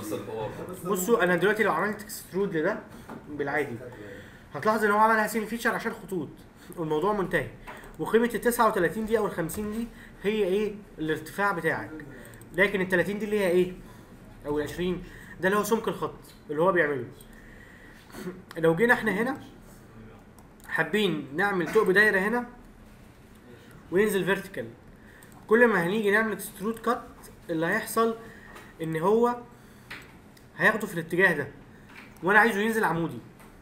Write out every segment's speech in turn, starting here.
بس الحوار بصوا انا دلوقتي لو عملت اكسترود لده بالعادي هتلاحظ ان هو عملها سين فيتشر عشان خطوط والموضوع منتهي وقيمه ال 39 دي او ال 50 دي هي ايه الارتفاع بتاعك لكن ال 30 دي اللي هي ايه او ال 20 ده اللي هو سمك الخط اللي هو بيعمله لو جينا احنا هنا حابين نعمل ثقب دايره هنا وينزل فيرتيكال كل ما هنيجي نعمل اكسترود كات اللي هيحصل ان هو هياخده في الاتجاه ده وانا عايزه ينزل عمودي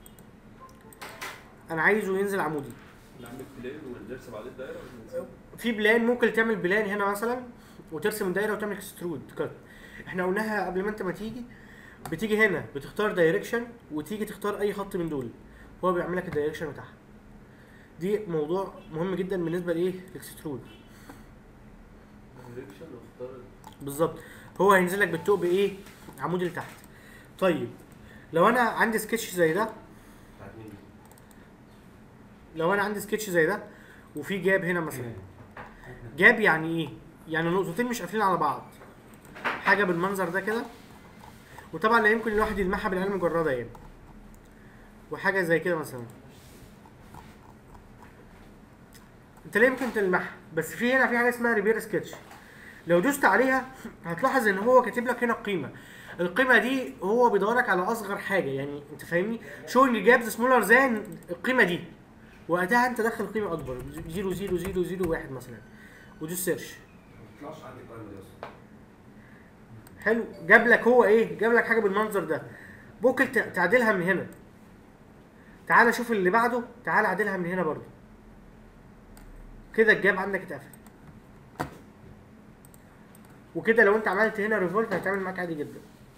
انا عايزه ينزل عمودي نعمل بلين ونرسم عليه الدايره وننزل. في بلان ممكن تعمل بلان هنا مثلا وترسم الدايره وتعمل اكسترود كات احنا قلناها قبل ما انت ما تيجي بتيجي هنا بتختار دايركشن وتيجي تختار اي خط من دول هو بيعمل لك الدايركشن بتاعها دي موضوع مهم جدا بالنسبه لايه الاكسترود دايركشن واختار بالظبط هو هينزل لك بالثقب ايه عمودي لتحت طيب لو انا عندي سكتش زي ده بتاعت مين دي؟ لو انا عندي سكتش زي ده وفي جاب هنا مثلا جاب يعني ايه يعني نقطتين مش قافلين على بعض حاجه بالمنظر ده كده وطبعا لا يمكن الواحد يلمحها بالعين المجرده يعني وحاجه زي كده مثلا انت لا يمكن تلمحها بس في هنا في حاجه اسمها ريبير سكتش لو دوست عليها هتلاحظ ان هو كاتب لك هنا القيمه القيمه دي هو بيدورك على اصغر حاجه يعني انت فاهمني شوينج جابز سمولر ذان القيمه دي وقتها انت دخل قيمه اكبر 0 0 0 0 1 مثلا ودوس سيرش ما بتطلعش عندي القائمه دي اصلا حلو جاب لك هو ايه جاب لك حاجه بالمنظر ده ممكن ت- تعدلها من هنا تعالى شوف اللي بعده تعالى عدلها من هنا برضو كده الجاب عندك اتقفل وكده لو انت عملت هنا ريفولت هيتعمل معاك عادي جدا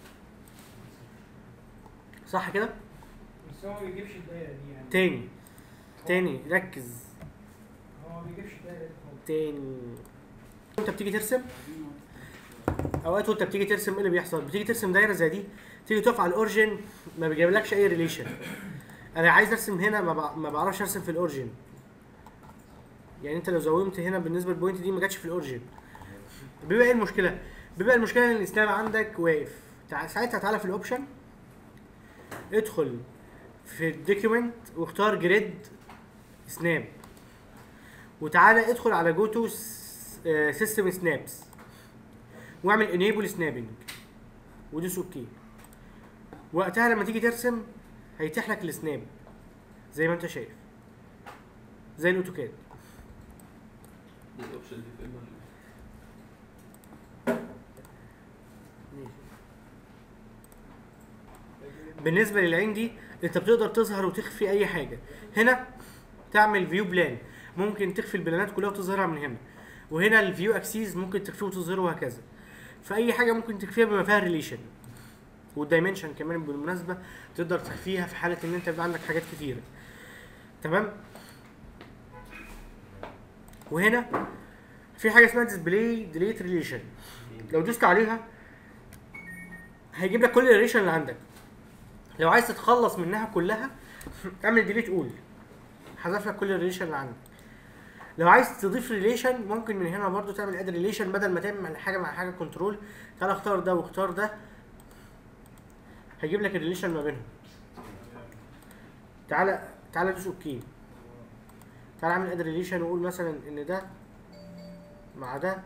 صح كده بس هو ما بيجيبش الدايره دي يعني تاني تاني ركز هو ما بيجيبش الدايره دي خالص تاني انت بتيجي ترسم اوقات وانت بتيجي ترسم ايه اللي بيحصل بتيجي ترسم دايره زي دي تيجي تقف على الاورجن ما بيجيبلكش اي ريليشن انا عايز ارسم هنا ما, بع... ما بعرفش ارسم في الاورجن يعني انت لو زومت هنا بالنسبه للبوينت دي ما جاتش في الاورجن بيبقى ايه المشكله بيبقى المشكله ان السناب عندك واقف تع... ساعتها تعالى في الاوبشن ادخل في الدوكيومنت واختار جريد سناب وتعالى ادخل على جو تو سيستم سنابس واعمل انيبل سنابنج ودوس اوكي وقتها لما تيجي ترسم هيتيح لك السناب زي ما انت شايف زي الاوتوكاد دي الاوبشن دي فين ولا بالنسبه للعين دي انت بتقدر تظهر وتخفي اي حاجه هنا تعمل فيو بلان ممكن تخفي البلانات كلها وتظهرها من هنا وهنا الفيو اكسيس ممكن تخفيه وتظهره وهكذا فاي حاجه ممكن تخفيها بما فيها ريليشن والدايمنشن كمان بالمناسبه تقدر تخفيها في حاله ان انت يبقى عندك حاجات كتيره تمام وهنا في حاجه اسمها ديسبلاي ديليت ريليشن لو دوست عليها هيجيب لك كل الريليشن اللي عندك لو عايز تتخلص منها كلها اعمل ديليت اول حذف لك كل الريليشن اللي عندك لو عايز تضيف ريليشن ممكن من هنا برضو تعمل اد ريليشن بدل ما تعمل حاجه مع حاجه كنترول تعالى اختار ده واختار ده هيجيب لك الريليشن ما بينهم تعالى تعالى دوس اوكي تعالى اعمل اد ريليشن وقول مثلا ان ده مع ده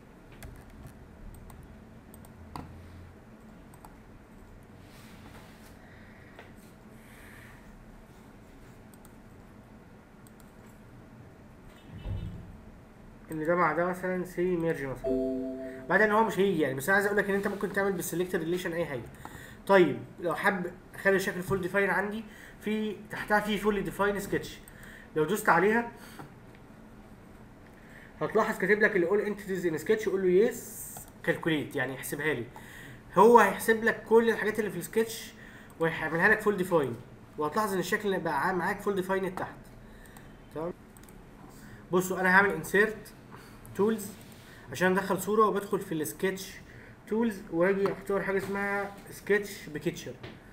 ان ده مع ده مثلا سي ميرج مثلا بعد ان هو مش هيجي يعني بس انا عايز اقول لك ان انت ممكن تعمل بالسلكت ريليشن اي حاجه طيب لو حابب اخلي الشكل فول ديفاين عندي في تحتها في فول ديفاين سكتش لو دوست عليها هتلاحظ كاتب لك الاول انتيتيز ان سكتش قول له يس كالكوليت يعني احسبها لي هو هيحسب لك كل الحاجات اللي في السكتش وهيعملها لك فول ديفاين وهتلاحظ ان الشكل اللي بقى معاك فول ديفاين تحت تمام بصوا انا هعمل انسيرت تولز عشان ادخل صوره وبدخل في السكتش تولز واجي اختار حاجه اسمها سكتش بكيتشر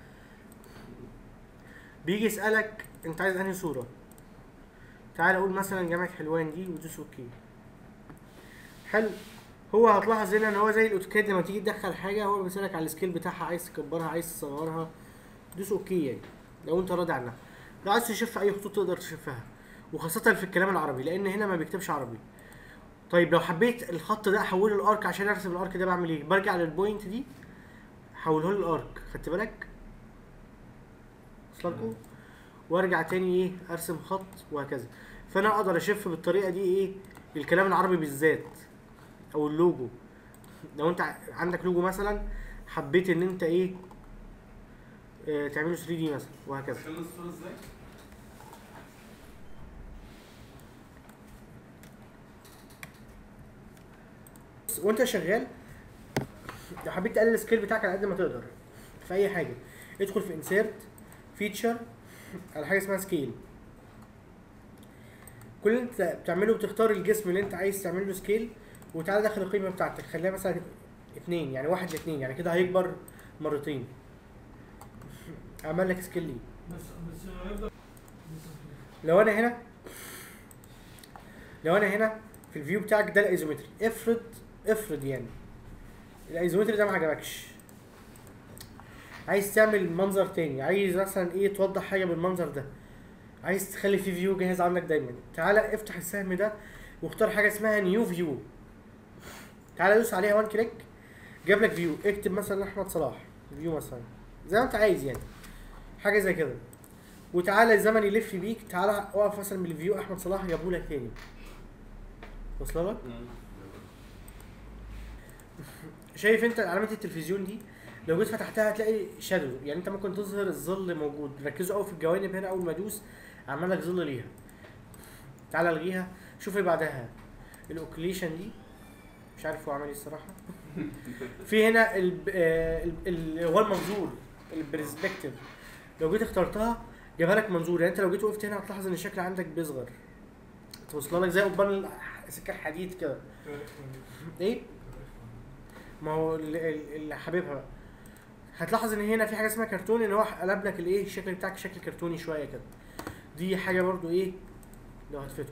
بيجي يسالك انت عايز انهي صوره تعال اقول مثلا جامعه حلوان دي ودوس اوكي حلو هو هتلاحظ هنا ان هو زي الاوتوكاد لما تيجي تدخل حاجه هو بيسالك على السكيل بتاعها عايز تكبرها عايز تصغرها دوس اوكي يعني لو انت راضي عنها لو عايز تشوف اي خطوط تقدر تشوفها وخاصه في الكلام العربي لان هنا ما بيكتبش عربي طيب لو حبيت الخط ده احوله لارك عشان ارسم الارك ده بعمل ايه برجع للبوينت دي احوله له الارك خدت بالك وصلكوا وارجع تاني ايه ارسم خط وهكذا فانا اقدر اشف بالطريقه دي ايه الكلام العربي بالذات او اللوجو لو انت ع- عندك لوجو مثلا حبيت ان انت ايه اه تعمله 3 دي مثلا وهكذا خلص الصورة ازاي؟ بص، وانت شغال لو حبيت تقلل السكيل بتاعك على قد ما تقدر في اي حاجه ادخل في انسيرت فيتشر على حاجه اسمها سكيل كل اللي انت بتعمله بتختار الجسم اللي انت عايز تعمل له سكيل وتعالى داخل القيمه بتاعتك خليها مثلا اتنين يعني واحد لاتنين يعني كده هيكبر مرتين عمل لك سكيل ليه بس بس هيفضل لو انا هنا لو انا هنا في الفيو بتاعك ده الايزومتري افرض افرض يعني الايزومتري ده ما عجبكش عايز تعمل منظر تاني عايز مثلا ايه توضح حاجه بالمنظر ده عايز تخلي في فيو جاهز عندك دايما تعالى افتح السهم ده واختار حاجه اسمها نيو فيو تعالى دوس عليها وان كليك جاب لك فيو اكتب مثلا احمد صلاح فيو مثلا زي ما انت عايز يعني حاجه زي كده وتعالى الزمن يلف بيك تعالى اقف مثلا من الفيو احمد صلاح جابوا لك تاني وصل لك شايف انت علامه التلفزيون دي لو جيت فتحتها هتلاقي شادو يعني انت ممكن تظهر الظل موجود ركزوا قوي في الجوانب هنا اول ما ادوس عمل لك ظل ليها تعالى الغيها شوف اللي بعدها الاوكليشن دي مش عارف هو عمل ايه الصراحه في هنا ال ال- ال- هو المنظور البرسبكتيف لو جيت اخترتها جابها لك منظور يعني انت لو جيت وقفت هنا هتلاحظ ان الشكل عندك بيصغر توصل لك زي قضبان سكه حديد كده ايه ما هو اللي, اللي حاببها بقى هتلاحظ ان هنا في حاجه اسمها كرتون ان هو قلب لك الايه الشكل بتاعك شكل كرتوني شويه كده دي حاجه برضو ايه لو هتفيدكم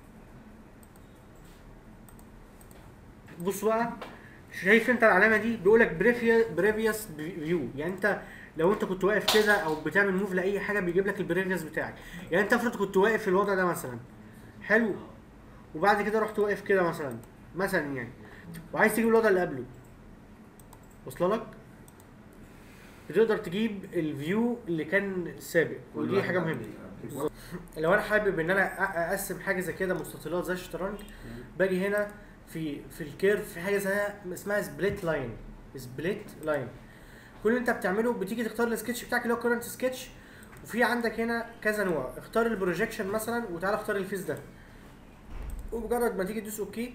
بص بقى شايف انت العلامه دي بيقول لك بريفيوس فيو يعني انت لو انت كنت واقف كده او بتعمل موف لاي حاجه بيجيب لك البريفيوس بتاعك يعني انت افرض كنت واقف في الوضع ده مثلا حلو وبعد كده رحت واقف كده مثلا مثلا يعني وعايز تجيب الوضع اللي قبله وصل لك بتقدر تجيب الفيو اللي كان سابق ودي حاجه مهمه بالظبط. لو انا حابب ان انا أ- اقسم حاجه زي كده مستطيلات زي الشطرنج باجي هنا في في الكيرف في حاجه زي اسمها سبليت لاين سبليت لاين كل اللي انت بتعمله بتيجي تختار السكتش بتاعك اللي هو كورنت سكتش وفي عندك هنا كذا نوع اختار البروجيكشن مثلا وتعالى اختار الفيس ده ومجرد ما تيجي تدوس اوكي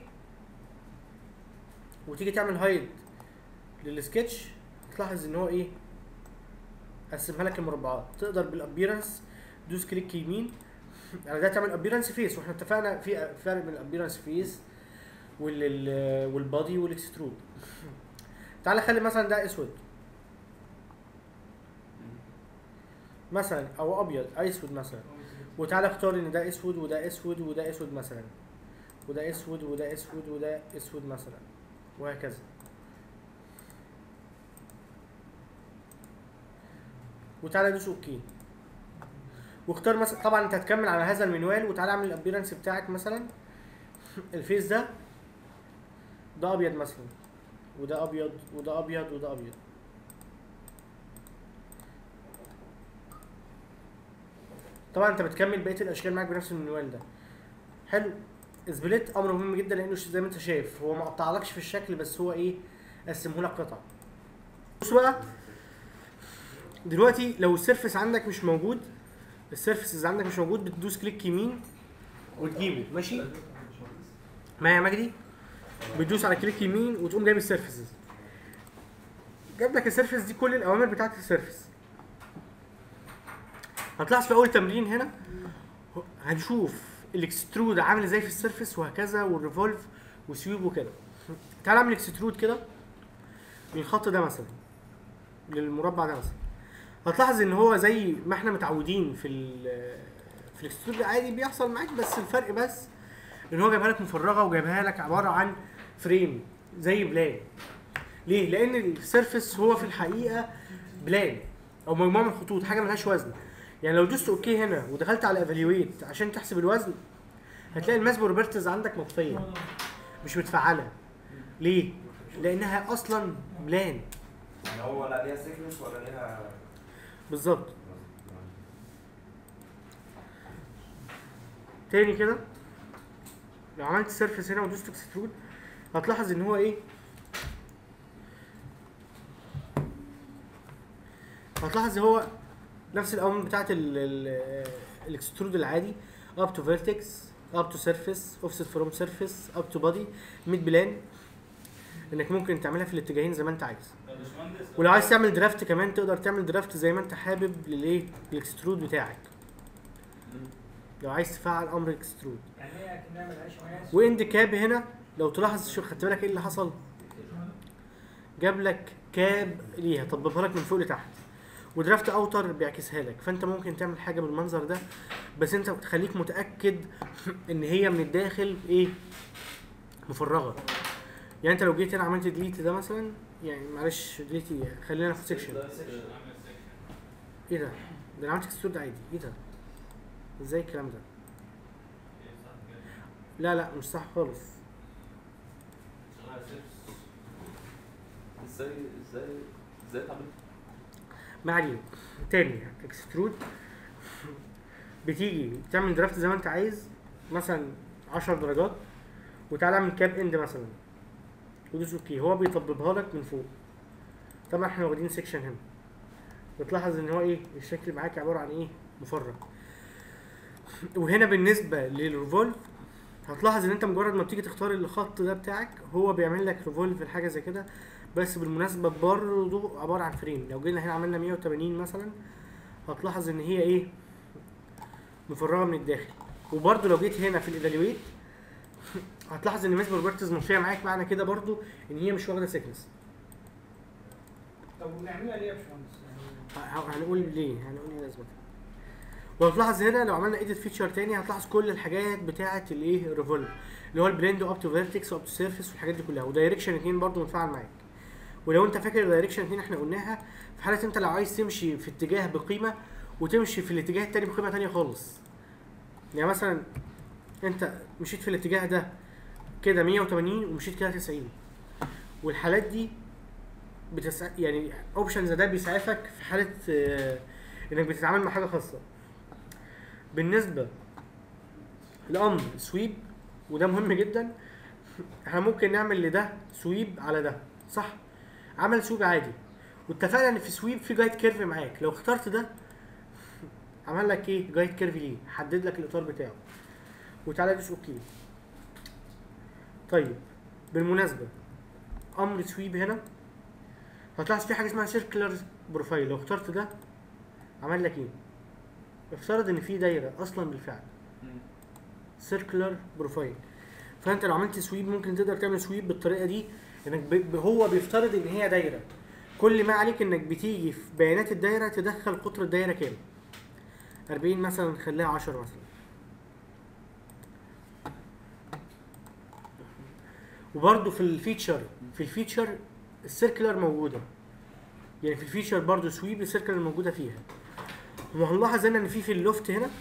وتيجي تعمل هايد للسكتش تلاحظ ان هو ايه قسمها لك المربعات تقدر بالابيرنس دوس كليك يمين يعني ده تعمل ابيرنس فيس واحنا اتفقنا في فرق بين الابيرنس فيس وال والبادي والاكسترود تعالى خلي مثلا ده اسود مثلا او ابيض اسود مثلا وتعالى اختار ان ده اسود وده اسود وده اسود مثلا وده اسود وده اسود وده اسود مثلا وهكذا وتعالى دوس اوكي واختار مثلا طبعا انت هتكمل على هذا المنوال وتعالى اعمل الابيرنس بتاعك مثلا الفيس ده ده ابيض مثلا وده ابيض وده ابيض وده ابيض طبعا انت بتكمل بقيه الاشكال معاك بنفس المنوال ده حلو سبليت امر مهم جدا لانه زي ما انت شايف هو ما قطعلكش في الشكل بس هو ايه قسمه لك قطع بص بقى دلوقتي لو السيرفس عندك مش موجود السيرفس اللي عندك مش موجود بتدوس كليك يمين وتجيبه ماشي ما يا مجدي بتدوس على كليك يمين وتقوم جايب السيرفسز جاب لك السيرفس دي كل الاوامر بتاعت السيرفس هتلاحظ في اول تمرين هنا هنشوف الاكسترود عامل ازاي في السيرفس وهكذا والريفولف وسويب وكده تعال اعمل اكسترود كده من الخط ده مثلا للمربع ده مثلا هتلاحظ ان هو زي ما احنا متعودين في ال في الاكسترود العادي بيحصل معاك بس الفرق بس ان هو جايبها لك مفرغه وجايبها لك عباره عن فريم زي بلان ليه لان السيرفس هو في الحقيقه بلان او مجموعه من الخطوط حاجه ملهاش وزن يعني لو دوست اوكي هنا ودخلت على ايفالويت عشان تحسب الوزن هتلاقي الماس بروبرتيز عندك مطفيه مش متفعله ليه لانها اصلا بلان يعني هو لا ليها سيكنس ولا ليها بالظبط تاني كده لو عملت سيرفيس هنا ودوست اكسترود هتلاحظ ان هو ايه هتلاحظ هو نفس الاوامر بتاعت الاكسترود العادي اب تو فيرتكس اب تو سيرفيس اوفست فروم سيرفيس اب تو بادي ميد بلان انك ممكن تعملها في الاتجاهين زي ما انت عايز يا باشمهندس ولو عايز تعمل درافت كمان تقدر تعمل درافت زي ما انت حابب للايه الاكسترود بتاعك لو عايز تفعل امر اكسترود يعني هي اكنها ملهاش مقاس واند كاب هنا لو تلاحظ شوف خدت بالك ايه اللي حصل جاب لك كاب ليها طببها لك من فوق لتحت ودرافت اوتر بيعكسها لك فانت ممكن تعمل حاجه بالمنظر ده بس انت بتخليك متاكد ان هي من الداخل ايه مفرغه يعني انت لو جيت هنا عملت ديليت ده مثلا يعني معلش ديليت خلينا في سيكشن ده- اعمل سكشن ايه ده؟ ده انا عملت اكسترود عادي ايه ده؟ ازاي الكلام ده؟ ايه صح كده لا لا مش صح خالص شغال سيرفس ازاي ازاي ازاي اتعملت؟ ما علينا تاني اكسترود بتيجي تعمل درافت زي ما انت عايز مثلا 10 درجات وتعالى اعمل كاب اند مثلا ودوس اوكي هو بيطببها لك من فوق طبعا احنا واخدين سيكشن هنا بتلاحظ ان هو ايه الشكل معاك عباره عن ايه مفرغ وهنا بالنسبه للريفولف هتلاحظ ان انت مجرد ما بتيجي تختار الخط ده بتاعك هو بيعمل لك ريفولف حاجه زي كده بس بالمناسبه برضه عباره عن فريم لو جينا هنا عملنا 180 مثلا هتلاحظ ان هي ايه مفرغه من الداخل وبرضه لو جيت هنا في الايفالويت هتلاحظ ان ميس بروبرتيز منفيه معاك معنى كده برضه ان هي مش واخده سيكنس طب ونعملها ليه يا باشمهندس؟ يعني ه- هنقول ليه هنقول ايه لازمتها وهتلاحظ هنا لو عملنا ايديت فيتشر تاني هتلاحظ كل الحاجات بتاعه الايه الريفولف اللي هو البلند واب تو فيرتكس واب تو سيرفيس والحاجات دي كلها ودايركشن 2 برضه متفاعل معاك ولو انت فاكر دايركشن 2 احنا قلناها في حاله انت لو عايز تمشي في اتجاه بقيمه وتمشي في الاتجاه التاني بقيمه تانيه خالص يعني مثلا انت مشيت في الاتجاه ده كده 180 ومشيت كده 90 والحالات دي بتسع... يعني اوبشنز ده بيسعفك في حاله آه، انك بتتعامل مع حاجه خاصه بالنسبه لامر سويب وده مهم جدا احنا ممكن نعمل لده سويب على ده صح عمل سويب عادي واتفقنا ان في سويب في جايد كيرف معاك لو اخترت ده عمل لك ايه جايد كيرف ليه حدد لك الاطار بتاعه وتعالى دوس اوكي طيب بالمناسبه امر سويب هنا هتلاحظ في حاجه اسمها سيركلر بروفايل لو اخترت ده عمل لك ايه افترض ان في دايره اصلا بالفعل سيركلر بروفايل فانت لو عملت سويب ممكن تقدر تعمل سويب بالطريقه دي انك ب... ب- هو بيفترض ان هي دايره كل ما عليك انك بتيجي في بيانات الدايره تدخل قطر الدايره كام 40 مثلا خليها 10 مثلا وبرده في الفيتشر في الفيتشر السيركلر موجوده يعني في الفيتشر برضه سويب السيركلر موجوده فيها وهنلاحظ هنا ان في في اللوفت هنا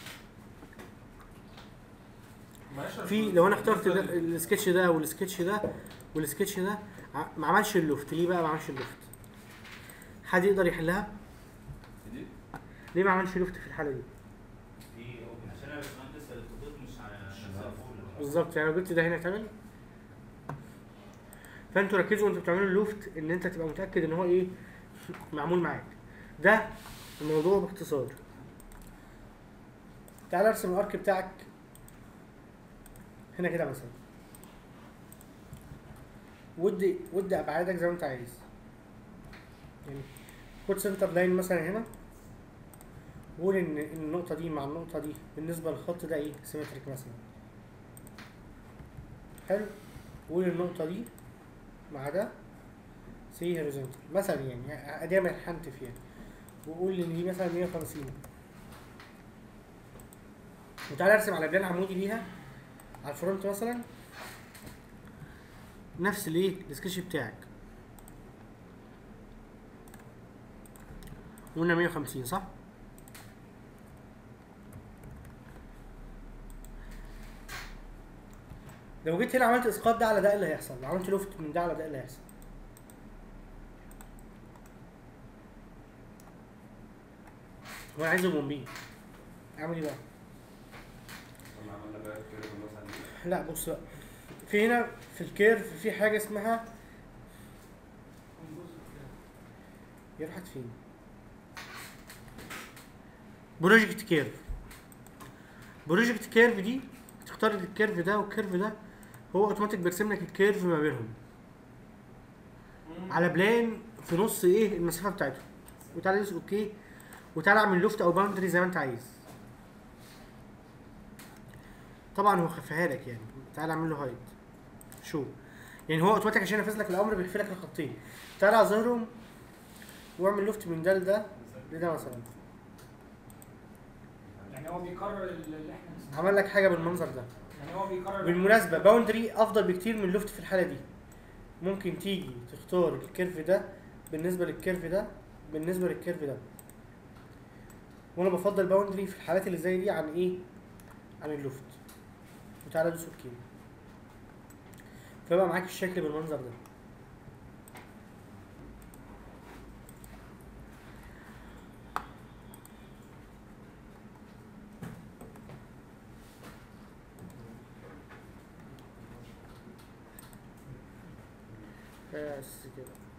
في لو انا اخترت ده السكتش ده والسكتش ده والسكتش ده ع- ما عملش اللوفت ليه بقى ما عملش اللوفت حد يقدر يحلها دي ليه ما عملش لوفت في الحاله دي دي اوبن عشان انا باشمهندس الخطوط مش على نفس الفول بالظبط يعني لو جبت ده هنا تعمل فانتوا ركزوا وانتوا بتعملوا اللوفت ان انت تبقى متاكد ان هو ايه معمول معاك ده الموضوع باختصار تعال ارسم الارك بتاعك هنا كده مثلا ودي ودي ابعادك زي ما انت عايز يعني خد سنتر لاين مثلا هنا وقول ان إن النقطه دي مع النقطه دي بالنسبه للخط ده ايه سيمتريك مثلا حلو قول النقطة دي مع ده سي هوريزونتال مثلا يعني ادي اعمل حنتف يعني وقول ان دي مثلا 150 وتعالى ارسم على بلان عمودي ليها على الفرونت مثلا نفس الايه السكتش بتاعك قلنا 150 صح لو جيت هنا عملت اسقاط ده على ده ايه اللي هيحصل لو عملت لوفت من ده على ده ايه اللي هيحصل هو انا عايزه بومبين اعمل ايه بقى لما عملنا بقى كده مثلا لا بص بقى في هنا في الكيرف في حاجه اسمها هي راحت فين بروجكت كيرف بروجكت كيرف دي تختار الكيرف ده والكيرف ده هو اوتوماتيك بيرسم لك الكيرف ما بينهم على بلان في نص ايه المسافه بتاعتهم وتعالى دوس اوكي وتعالى اعمل لوفت او باوندري زي ما انت عايز طبعا هو خفيها لك يعني تعالى اعمل له هايد شو يعني هو اوتوماتيك عشان ينفذ لك الامر بيخفي لك الخطين تعالى اظهرهم واعمل لوفت من ده لده لده مثلا يعني هو بيكرر اللي احنا عمل لك حاجه بالمنظر ده يعني هو بيكرر بالمناسبه باوندري افضل بكتير من لوفت في الحاله دي ممكن تيجي تختار الكيرف ده بالنسبه للكيرف ده بالنسبه للكيرف ده وانا بفضل باوندري في الحالات اللي زي دي عن ايه عن اللوفت وتعالى دوس اوكي فيبقى معاك الشكل بالمنظر ده بس كده